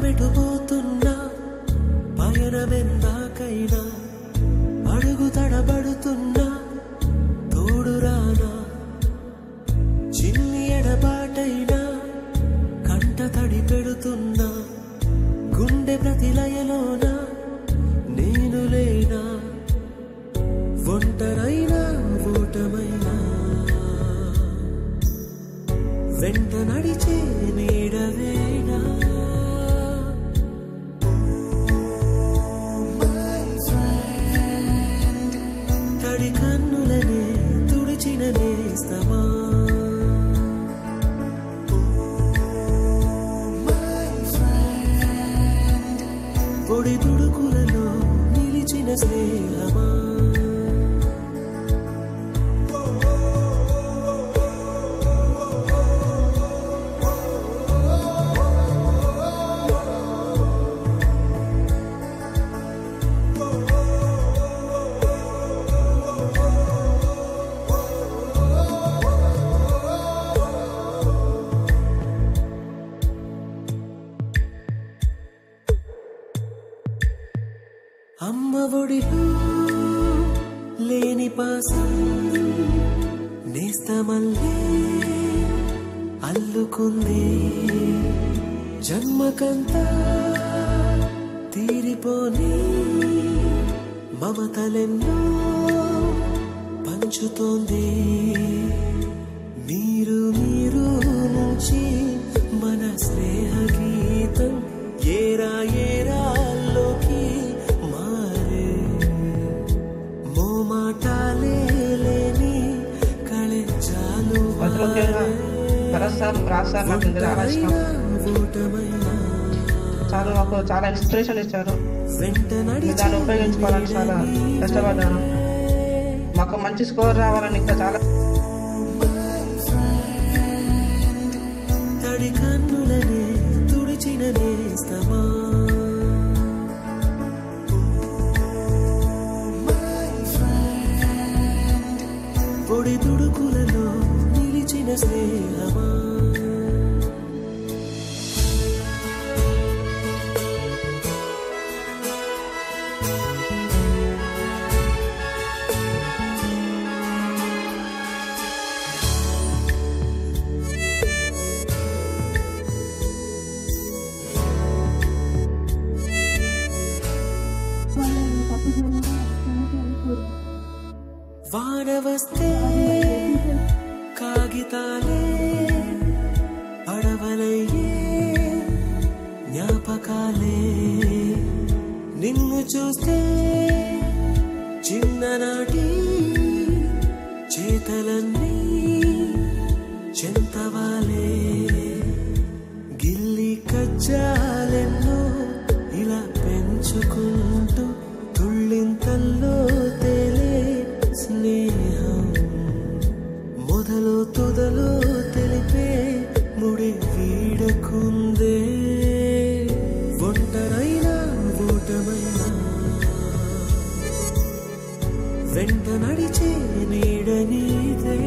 ప్రాణమెటు పోతున్నా పయనమెందాకైనా అడుగు తడబడుతున్నా తోడు రానా చిన్ని ఎడబాటైనా కంట తడి పెడుతున్నా గుండె ప్రతిలయలోన నేను లేనా ఒంటరైనా ఓటమైనా వెంట నడిచే నీడవేనా తడి కన్నులనే తుడిచిన నేస్తమా పొడి తుడుకులలో నిలిచిన స్నేహమా అమ్మ ఒడిలో లేని పాసం నేస్తమల్లే అల్లుకుంది జన్మకంతా తీరిపోని మమతలెన్నో పంచుతోంది మీరు మీరు నుంచి మన స్నేహ గీతం ఏరా ఏరాల్లోకి మారే మోమాటాలే లేని కళే చాలు మొదటి ముఖ్యంగా భరత్ సార్ రాజ్ సార్ నాకు ఇందులో చాలా ఇష్టం ఓటమైనా సార్ నాకు చాలా ఇన్స్పిరేషన్ ఇచ్చారు వెంట నేను దాన్ని ఉపయోగించుకోవడానికి చాలా కష్టపడ్డాను మాకు మంచి స్కోర్ రావాలని ఇంకా చాలా తడి కన్నులనే తుడిచిన నేస్తమా పొడి తుడుకులలో నిలిచిన స్నేహమా వాన వస్తే కాగితాలే పడవలయ్యే జ్ఞాపకాలే నిన్ను చూస్తే చిన్ననాటి చేతలన్నీ చెంతవాలే గిల్లి కజ్జాలెన్నో ఇలా పెంచుకుంటూ తుళ్ళింతల్లో తేలే స్నేహం మొదలు తుదలు తెలిపే ముడి వీడకుందే ఒంటరైనా ఓటమైనా వెంట నడిచే నీడ నీదే